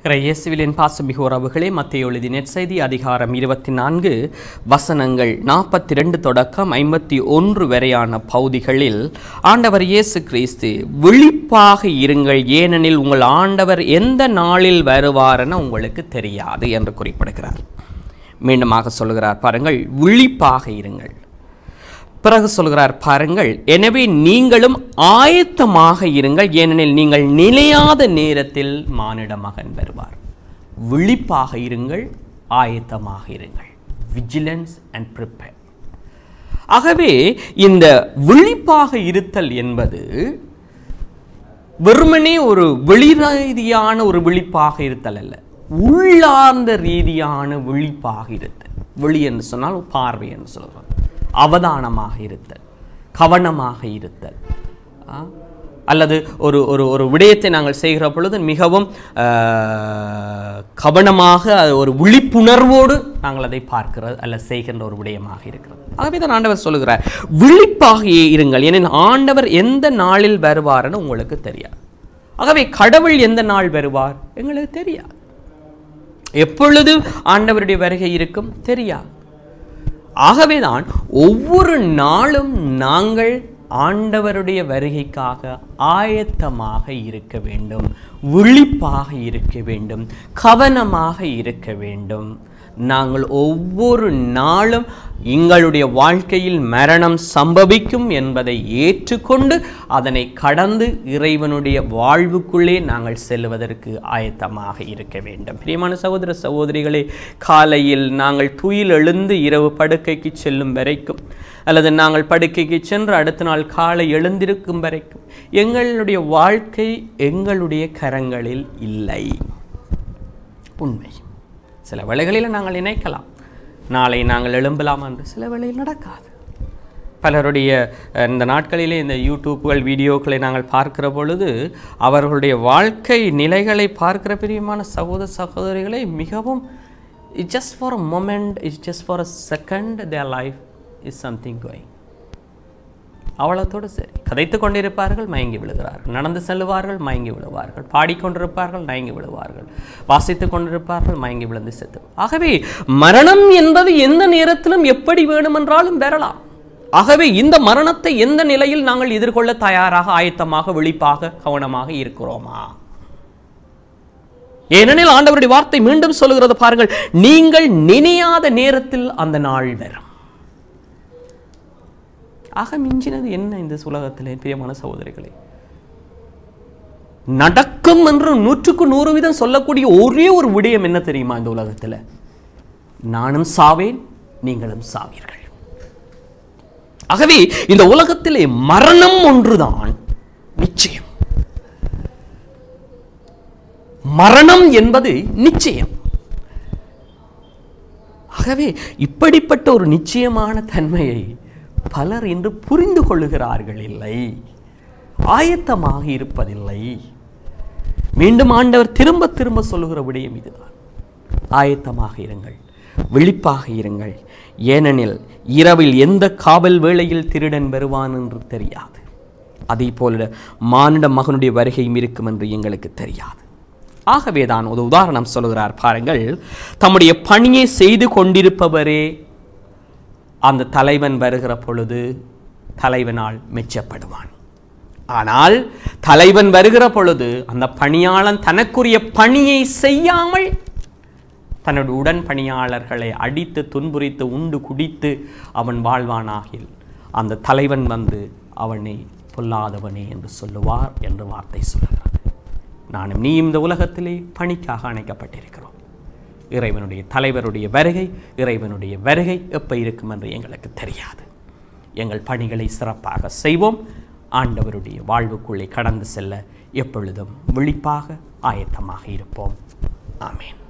இயேசுவிலின் பாசமிகு உறவுகளே மத்திய எழுதி நெற்செய்தி அதிகாரம் இருபத்தி நான்கு வசனங்கள் நாற்பத்தி ரெண்டு தொடக்கம் ஐம்பத்தி ஒன்று வரையான பகுதிகளில் ஆண்டவர் இயேசு கிறிஸ்து விழிப்பாக இருங்கள் ஏனெனில் உங்கள் ஆண்டவர் எந்த நாளில் வருவாரென உங்களுக்கு தெரியாது என்று குறிப்பிடுகிறார் மீண்டுமாக சொல்கிறார் பாருங்கள் விழிப்பாக இருங்கள் பிறகு சொல்கிறார் பாருங்கள் எனவே நீங்களும் ஆயத்தமாக இருங்கள் ஏனெனில் நீங்கள் நிலையாத நேரத்தில் மானிட மகன் வருவார் விழிப்பாக இருங்கள் ஆயத்தமாக இருங்கள் விஜிலன்ஸ் அண்ட் ப்ரிப்பேர் ஆகவே இந்த விழிப்பாக இருத்தல் என்பது வெறுமனே ஒரு வெளிரீதியான ஒரு விழிப்பாக இருத்தல் அல்ல உள்ளார்ந்த ரீதியான விழிப்பாக இருத்தல் வெளி என்று சொன்னால் பார்வை என்று சொல்கிறோம் அவதானமாக இருத்தல் கவனமாக இருத்தல் ஆ? அல்லது ஒரு ஒரு ஒரு விடயத்தை நாங்கள் செய்கிற பொழுது மிகவும் ஆ, கவனமாக அது ஒரு விழிப்புணர்வோடு நாங்கள் அதை பார்க்கிறது அல்ல செய்கின்ற ஒரு விடயமாக இருக்கிறது ஆகவே தான் ஆண்டவர் சொல்லுகிறார் விழிப்பாக இருங்கள் ஏனெனில் ஆண்டவர் எந்த நாளில் வருவார்னு உங்களுக்கு தெரியாது ஆகவே கடவுள் எந்த நாள் வருவார் எங்களுக்கு தெரியாது எப்பொழுது ஆண்டவருடைய வருகை இருக்கும் தெரியாது ஆகவேதான் ஒவ்வொரு நாளும் நாங்கள் ஆண்டவருடைய வருகைக்காக ஆயத்தமாக இருக்க வேண்டும் விழிப்பாக இருக்க வேண்டும் கவனமாக இருக்க வேண்டும் நாங்கள் ஒவ்வொரு நாளும் எங்களுடைய வாழ்க்கையில் மரணம் சம்பவிக்கும் என்பதை ஏற்றுக்கொண்டு அதனை கடந்து இறைவனுடைய வாழ்வுக்குள்ளே நாங்கள் செல்வதற்கு ஆயத்தமாக இருக்க வேண்டும் பிரியமான சகோதர சகோதரிகளே காலையில் நாங்கள் துயில் எழுந்து இரவு படுக்கைக்கு செல்லும் வரைக்கும் அல்லது நாங்கள் படுக்கைக்கு சென்று அடுத்த நாள் காலை எழுந்திருக்கும் வரைக்கும் எங்களுடைய வாழ்க்கை எங்களுடைய கரங்களில் இல்லை உண்மை சில வேளைகளில் நாங்கள் நினைக்கலாம் நாளை நாங்கள் எழும்பலாம் என்று சில வேளையில் நடக்காது பலருடைய அஹ், இந்த நாட்களிலே இந்த யூடியூப்கள் வீடியோக்களை நாங்கள் பார்க்கிற பொழுது அவர்களுடைய வாழ்க்கை நிலைகளை பார்க்கிற பிரியமான சகோதர சகோதரிகளை மிகவும் it just for a moment it's just for a second their life is something going அவ்வளோத்தோடு சரி கதைத்து கொண்டிருப்பார்கள் மயங்கி விழுகிறார்கள் நடந்து செல்லுவார்கள் மயங்கி விழுவார்கள் பாடிக்கொண்டிருப்பார்கள் மயங்கி விழுவார்கள் வாசித்து கொண்டிருப்பார்கள் மயங்கி விழுந்து செத்து ஆகவே மரணம் என்பது எந்த நேரத்திலும் எப்படி வேணுமென்றாலும் பெறலாம் ஆகவே இந்த மரணத்தை எந்த நிலையில் நாங்கள் எதிர்கொள்ள தயாராக ஆயத்தமாக விழிப்பாக கவனமாக இருக்கிறோமா ஏனெனில் ஆண்டவருடைய வார்த்தை மீண்டும் சொல்லுகிறது பாருங்கள் நீங்கள் நினையாத நேரத்தில் அந்த நாள் வரும் ஆக மிஞ்சினது என்ன இந்த உலகத்திலே பிரியமான சகோதரிகளே நடக்கும் என்று நூற்றுக்கு நூறு வீதம் சொல்லக்கூடிய ஒரே ஒரு விடயம் என்ன தெரியுமா இந்த உலகத்தில் நானும் சாவேன் நீங்களும் சாவீர்கள் ஆகவே இந்த உலகத்திலே மரணம் ஒன்றுதான் நிச்சயம் மரணம் என்பது நிச்சயம் ஆகவே இப்படிப்பட்ட ஒரு நிச்சயமான தன்மையை பலர் இன்று புரிந்து கொள்ளுகிறார்கள் இல்லை ஆயத்தமாக இருப்பதில்லை மீண்டும் ஆண்டவர் திரும்ப திரும்ப சொல்லுகிற விடயம் இதுதான் ஆயத்தமாக இருங்கள் விழிப்பாக இருங்கள் ஏனெனில் இரவில் எந்த காவல் வேளையில் திருடன் வருவான் என்று தெரியாது அதே போல மானிட மகனுடைய வருகையும் இருக்கும் என்று எங்களுக்கு தெரியாது ஆகவே தான் ஒரு உதாரணம் சொல்கிறார் பாருங்கள் தம்முடைய பணியை செய்து கொண்டிருப்பவரே அந்த தலைவன் வருகிற பொழுது தலைவனால் மெச்சப்படுவான் ஆனால் தலைவன் வருகிற பொழுது அந்த பணியாளன் தனக்குரிய பணியை செய்யாமல் தன்னுடைய உடன் பணியாளர்களை அடித்து துன்புரித்து உண்டு குடித்து அவன் வாழ்வானாகில் அந்த தலைவன் வந்து அவனை பொல்லாதவனே என்று சொல்லுவார் என்று வார்த்தை சொல்லுகிறது நானும் நீ இந்த உலகத்திலே பணிக்காக அணைக்கப்பட்டிருக்கிறோம் இறைவனுடைய தலைவருடைய வருகை இறைவனுடைய வருகை எப்போ இருக்கும் என்று எங்களுக்கு தெரியாது எங்கள் பணிகளை சிறப்பாக செய்வோம் ஆண்டவருடைய வாழ்வுக்குள்ளே கடந்து செல்ல எப்பொழுதும் விழிப்பாக ஆயத்தமாக இருப்போம் ஆமேன்